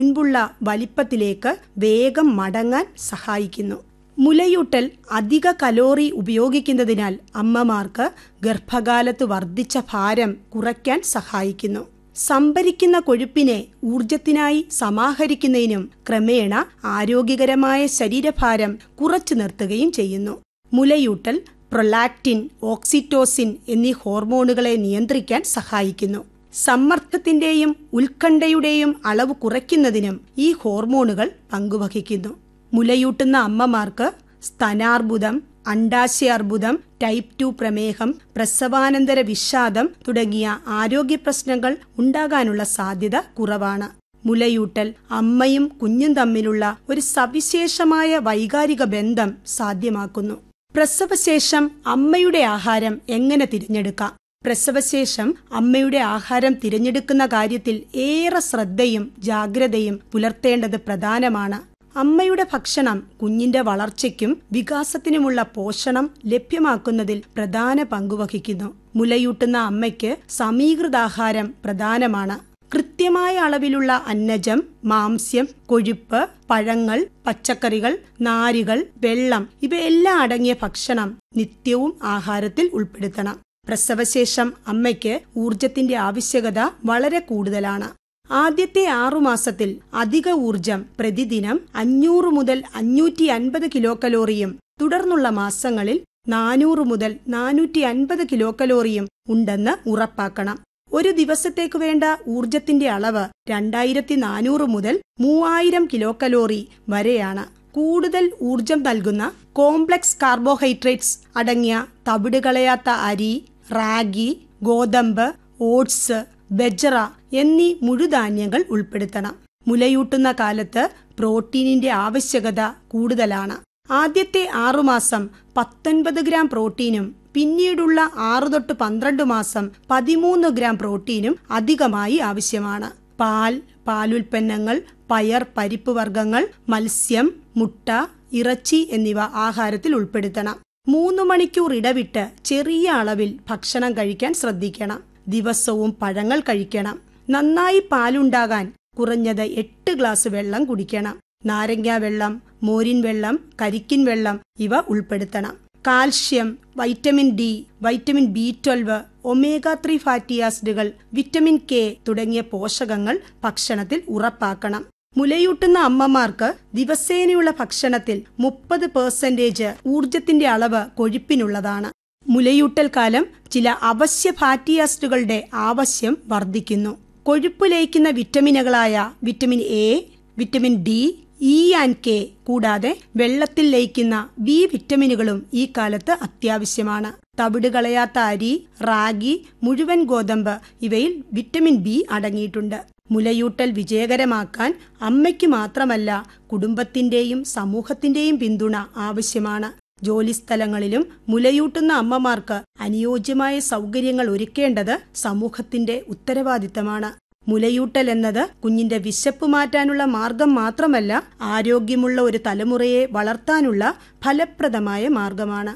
മുൻപുള്ള വലിപ്പത്തിലേക്ക് വേഗം മടങ്ങാൻ സഹായിക്കുന്നു മുലയൂട്ടൽ അധിക കലോറി ഉപയോഗിക്കുന്നതിനാൽ അമ്മമാർക്ക് ഗർഭകാലത്ത് വർദ്ധിച്ച ഭാരം കുറയ്ക്കാൻ സഹായിക്കുന്നു സംഭരിക്കുന്ന കൊഴുപ്പിനെ ഊർജത്തിനായി സമാഹരിക്കുന്നതിനും ക്രമേണ ആരോഗ്യകരമായ ശരീരഭാരം കുറച്ചു നിർത്തുകയും ചെയ്യുന്നു മുലയൂട്ടൽ പ്രൊലാക്റ്റിൻ ഓക്സിറ്റോസിൻ എന്നീ ഹോർമോണുകളെ നിയന്ത്രിക്കാൻ സഹായിക്കുന്നു സമ്മർദ്ദത്തിന്റെയും ഉത്കണ്ഠയുടെയും അളവ് കുറയ്ക്കുന്നതിനും ഈ ഹോർമോണുകൾ പങ്കുവഹിക്കുന്നു മുലയൂട്ടുന്ന അമ്മമാർക്ക് സ്തനാർബുദം അണ്ടാശയാർബുദം ടൈപ്പ് ടു പ്രമേഹം പ്രസവാനന്തര വിഷാദം തുടങ്ങിയ ആരോഗ്യ പ്രശ്നങ്ങൾ ഉണ്ടാകാനുള്ള സാധ്യത കുറവാണ് മുലയൂട്ടൽ അമ്മയും കുഞ്ഞും തമ്മിലുള്ള ഒരു സവിശേഷമായ വൈകാരിക ബന്ധം സാധ്യമാക്കുന്നു പ്രസവശേഷം അമ്മയുടെ ആഹാരം എങ്ങനെ തിരഞ്ഞെടുക്കാം പ്രസവശേഷം അമ്മയുടെ ആഹാരം തിരഞ്ഞെടുക്കുന്ന കാര്യത്തിൽ ഏറെ ശ്രദ്ധയും ജാഗ്രതയും പുലർത്തേണ്ടത് പ്രധാനമാണ് അമ്മയുടെ ഭക്ഷണം കുഞ്ഞിന്റെ വളർച്ചയ്ക്കും വികാസത്തിനുമുള്ള പോഷണം ലഭ്യമാക്കുന്നതിൽ പ്രധാന പങ്കുവഹിക്കുന്നു മുലയൂട്ടുന്ന അമ്മയ്ക്ക് സമീകൃതാഹാരം പ്രധാനമാണ് കൃത്യമായ അളവിലുള്ള അന്നജം മാംസ്യം കൊഴുപ്പ് പഴങ്ങൾ പച്ചക്കറികൾ നാരുകൾ വെള്ളം ഇവയെല്ലാം അടങ്ങിയ ഭക്ഷണം നിത്യവും ആഹാരത്തിൽ ഉൾപ്പെടുത്തണം പ്രസവശേഷം അമ്മയ്ക്ക് ഊർജത്തിന്റെ ആവശ്യകത വളരെ കൂടുതലാണ് ആദ്യത്തെ ആറുമാസത്തിൽ അധിക ഊർജം പ്രതിദിനം അഞ്ഞൂറ് മുതൽ അഞ്ഞൂറ്റി അൻപത് കിലോ കലോറിയും തുടർന്നുള്ള മാസങ്ങളിൽ നാനൂറ് മുതൽ നാനൂറ്റി അൻപത് കിലോ കലോറിയും ഉണ്ടെന്ന് ഉറപ്പാക്കണം ഒരു ദിവസത്തേക്ക് വേണ്ട ഊർജത്തിന്റെ അളവ് രണ്ടായിരത്തി നാനൂറ് മുതൽ മൂവായിരം കിലോ കലോറി വരെയാണ് കൂടുതൽ ഊർജം നൽകുന്ന കോംപ്ലക്സ് കാർബോഹൈഡ്രേറ്റ്സ് അടങ്ങിയ തവിടുകളയാത്ത അരി റാഗി ഗോതമ്പ് ഓട്സ് ബജ്റ എന്നീ മുഴുധാന്യങ്ങൾ ഉൾപ്പെടുത്തണം മുലയൂട്ടുന്ന കാലത്ത് പ്രോട്ടീനിന്റെ ആവശ്യകത കൂടുതലാണ് ആദ്യത്തെ ആറുമാസം പത്തൊൻപത് ഗ്രാം പ്രോട്ടീനും പിന്നീടുള്ള ആറു തൊട്ട് പന്ത്രണ്ട് മാസം പതിമൂന്ന് ഗ്രാം പ്രോട്ടീനും അധികമായി ആവശ്യമാണ് പാൽ പാലുൽപ്പന്നങ്ങൾ പയർ പരിപ്പ് വർഗ്ഗങ്ങൾ മത്സ്യം മുട്ട ഇറച്ചി എന്നിവ ആഹാരത്തിൽ ഉൾപ്പെടുത്തണം മൂന്ന് മണിക്കൂർ ഇടവിട്ട് ചെറിയ അളവിൽ ഭക്ഷണം കഴിക്കാൻ ശ്രദ്ധിക്കണം ദിവസവും പഴങ്ങൾ കഴിക്കണം നന്നായി പാലുണ്ടാകാൻ കുറഞ്ഞത് എട്ട് ഗ്ലാസ് വെള്ളം കുടിക്കണം നാരങ്ങാ വെള്ളം മോരിൻ വെള്ളം കരിക്കിൻ വെള്ളം ഇവ ഉൾപ്പെടുത്തണം calcium vitamin D vitamin B twelve omega three fatty ആസിഡുകൾ വിറ്റമിൻ കെ തുടങ്ങിയ പോഷകങ്ങൾ ഭക്ഷണത്തിൽ ഉറപ്പാക്കണം മുലയൂട്ടുന്ന അമ്മമാർക്ക് ദിവസേനയുള്ള ഭക്ഷണത്തിൽ മുപ്പത് പെർസെന്റേജ് ഊർജത്തിന്റെ അളവ് കൊഴുപ്പിനുള്ളതാണ് മുലയൂട്ടൽ കാലം ചില അവശ്യ ഫാറ്റി ആസിഡുകളുടെ ആവശ്യം വർദ്ധിക്കുന്നു കൊഴുപ്പ് ലയിക്കുന്ന വിറ്റമിനുകളായ vitamin A vitamin D E and K കൂടാതെ വെള്ളത്തിൽ ലയിക്കുന്ന ബി വിറ്റമിനുകളും ഈ കാലത്ത് അത്യാവശ്യമാണ് തവിട് കളയാത്ത അരി റാഗി മുഴുവൻ ഗോതമ്പ് ഇവയിൽ വിറ്റമിൻ ബി അടങ്ങിയിട്ടുണ്ട് മുലയൂട്ടൽ വിജയകരമാക്കാൻ അമ്മയ്ക്ക് മാത്രമല്ല കുടുംബത്തിന്റെയും സമൂഹത്തിന്റെയും പിന്തുണ ആവശ്യമാണ് ജോലിസ്ഥലങ്ങളിലും മുലയൂട്ടുന്ന അമ്മമാർക്ക് അനുയോജ്യമായ സൗകര്യങ്ങൾ ഒരുക്കേണ്ടത് സമൂഹത്തിന്റെ ഉത്തരവാദിത്തമാണ് മുലയൂട്ടൽ എന്നത് കുഞ്ഞിന്റെ വിശപ്പ് മാറ്റാനുള്ള മാർഗം മാത്രമല്ല ആരോഗ്യമുള്ള ഒരു തലമുറയെ വളർത്താനുള്ള ഫലപ്രദമായ മാർഗമാണ്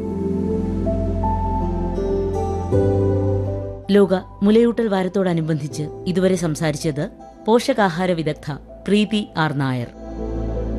ലോക മുലയൂട്ടൽ വാരത്തോടനുബന്ധിച്ച് ഇതുവരെ സംസാരിച്ചത് പോഷകാഹാര വിദഗ്ധ പ്രീതി ആർ നായർ